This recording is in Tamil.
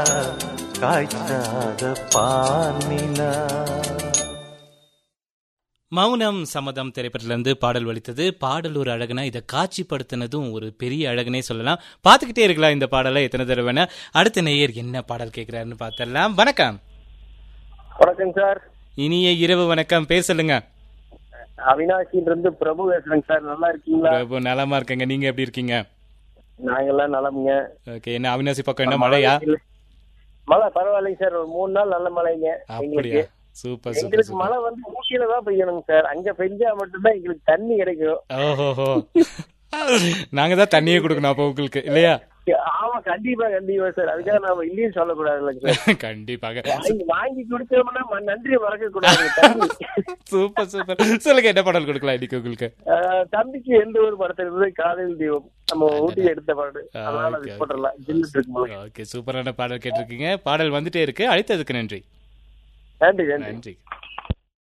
காய்ச்சாத பானிலா மௌனம் சம்மதம் திரைப்படத்திலிருந்து பாடல் வலித்தது பாடல் ஒரு அழகுனா இதை காட்சிப்படுத்தினதும் ஒரு பெரிய அழகுனே சொல்லலாம் பார்த்துக்கிட்டே இருக்கலாம் இந்த பாடலை எத்தனை தடவைனா அடுத்த நேயர் என்ன பாடல் கேட்கிறாருன்னு பார்த்துடலாம் வணக்கம் வணக்கம் சார் இனிய இரவு வணக்கம் பேர் சொல்லுங்க அவினாசில இருந்து பிரபு பேசுறேங்க சார் நல்லா இருக்கீங்களா ரொம்ப நலமா இருக்கங்க நீங்க எப்படி இருக்கீங்க நாங்கெல்லாம் நலமுங்க ஓகே என்ன அவினாசி பக்கம் என்ன மழையா மழை பரவாயில்லைங்க சார் ஒரு மூணு நாள் நல்ல மழைங்க எங்களுக்கு அப்படியா சூப்பர் சூப்பர் எங்களுக்கு சூப்பர் மழை வந்து ஊட்டியில தான் பெய்யணுங்க சார் அங்க பெஞ்சா மட்டும்தான் எங்களுக்கு தண்ணி கிடைக்கும் ஓஹோஹோ நாங்க தான் தண்ணியே கொடுக்கணும் அப்போ உங்களுக்கு இல்லையா ஆமா கண்டிப்பா கண்டிப்பா சார் அதுக்காக நாம இல்லையும் சொல்லக்கூடாது இல்லைங்க சார் கண்டிப்பாக வாங்கி வாங்கி குடிச்சோம்னா ம- நன்றி மறக்க கூடாது தண்ணி சூப்பர் சூப்பர் சொல்லுங்க என்ன பாடல் கொடுக்கலாம் இன்னைக்கு உங்களுக்கு ஆஹ் தம்பிக்கு எந்த ஒரு படத்துல இருந்து காதல் தெய்வம் நம்ம ஊட்டி எடுத்த பாடு அதனால ஓகே, மிஸ் பண்ணலாம் ஜில்லுட்டு இருக்கும்போது ஓகே சூப்பரான பாடல் கேட்டிருக்கீங்க பாடல் வந்துட்டே இருக்கு அழைத்ததுக்கு நன்றி நன்றி நன்றி நன்றி